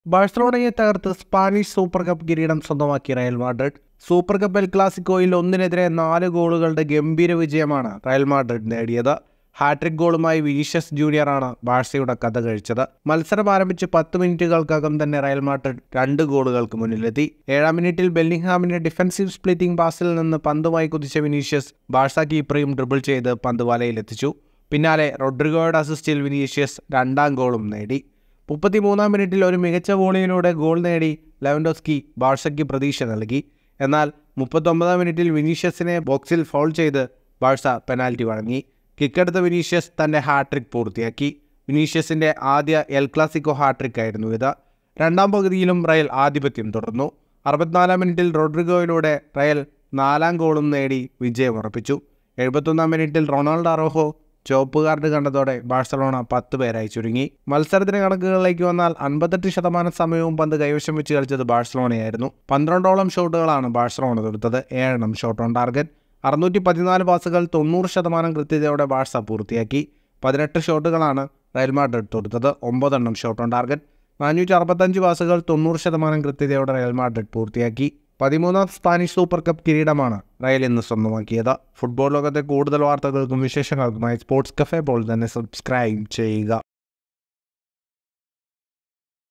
ബാഴ്സലോണയെ തകർത്ത് Spanish super cup കിരീടം സ്വന്തമാക്കി Real Madrid super cup El ക്ലാസിക്കോയിൽ ഒന്നിനെതിരെ നാല് ഗോളുകളുടെ ഗംഭീര വിജയമാണ് റയൽ മാഡ്രിഡ് നേടിയത് ഹാട്രിക് ഗോളുമായി വിനീഷ്യസ് ജൂനിയറാണ് ബാഴ്സയുടെ കഥ കഴിച്ചത് മത്സരം ആരംഭിച്ച് പത്ത് മിനിറ്റുകൾക്കകം തന്നെ റയൽ മാഡ്രിഡ് രണ്ട് ഗോളുകൾക്ക് മുന്നിലെത്തി ഏഴാം മിനിറ്റിൽ ബെല്ലിംഗ്ഹാമിന്റെ ഡിഫൻസീവ് സ്പ്ലിറ്റിംഗ് പാസിൽ നിന്ന് പന്തുമായി കുതിച്ച വിനീഷ്യസ് ബാഴ്സ കീപ്പറെയും ഡ്രിബിൾ ചെയ്ത് പന്ത് വലയിലെത്തിച്ചു പിന്നാലെ റൊഡ്രിഗോയുടെ അസിസ്റ്റിൽ വിനീഷ്യസ് രണ്ടാം ഗോളും നേടി മുപ്പത്തിമൂന്നാം മിനിറ്റിൽ ഒരു മികച്ച വോളിയിലൂടെ ഗോൾ നേടി ലെവൻഡോസ്കി ബാഴ്സയ്ക്ക് പ്രതീക്ഷ നൽകി എന്നാൽ മുപ്പത്തൊമ്പതാം മിനിറ്റിൽ വിനീഷ്യസിനെ ബോക്സിൽ ഫൗൾ ചെയ്ത് ബാഴ്സ പെനാൽറ്റി വഴങ്ങി കിക്കെടുത്ത വിനീഷ്യസ് തൻ്റെ ഹാട്രിക് പൂർത്തിയാക്കി വിനീഷ്യസിൻ്റെ ആദ്യ എൽ ക്ലാസിക്കോ ഹാട്രിക് ആയിരുന്നു ഇത് രണ്ടാം പകുതിയിലും റയൽ ആധിപത്യം തുടർന്നു അറുപത്തിനാലാം മിനിറ്റിൽ റോഡ്രിഗോയിലൂടെ റയൽ നാലാം ഗോളും നേടി വിജയമുറപ്പിച്ചു എഴുപത്തൊന്നാം മിനിറ്റിൽ റൊണാൾഡോ അറോഹോ ചുവപ്പ് കാർഡ് കണ്ടതോടെ ബാഴ്സലോണ പത്ത് പേരായി ചുരുങ്ങി മത്സരത്തിന് കണക്കുകളിലേക്ക് വന്നാൽ അൻപത്തെട്ട് ശതമാനം സമയവും പന്ത് കൈവശം വെച്ച് കളിച്ചത് ബാഴ്സലോണയായിരുന്നു പന്ത്രണ്ടോളം ഷോട്ടുകളാണ് ബാഴ്സലോണ തൊടുത്തത് ഏഴെണ്ണം ഷോട്ട് ഓൺ ടാർഗറ്റ് അറുന്നൂറ്റി പതിനാല് പാസുകൾ തൊണ്ണൂറ് ശതമാനം കൃത്യതയോടെ ബാഴ്സ പൂർത്തിയാക്കി പതിനെട്ട് ഷോട്ടുകളാണ് റയൽ മാഡ്രിഡ് തൊടുത്തത് ഒമ്പതെണ്ണം ഷോട്ട് ഓൺ ടാർഗറ്റ് നാനൂറ്റി അറുപത്തഞ്ച് പാസുകൾ തൊണ്ണൂറ് ശതമാനം കൃത്യതയോടെ റയൽ മാഡ്രിഡ് പൂർത്തിയാക്കി പതിമൂന്നാം സ്പാനിഷ് സൂപ്പർ കപ്പ് കിരീടമാണ് റയൽ ഇന്ന് സ്വന്തമാക്കിയത് ഫുട്ബോൾ ലോകത്തെ കൂടുതൽ വാർത്തകൾക്കും വിശേഷങ്ങൾക്കുമായി സ്പോർട്സ് കഫേ പോൾ തന്നെ സബ്സ്ക്രൈബ് ചെയ്യുക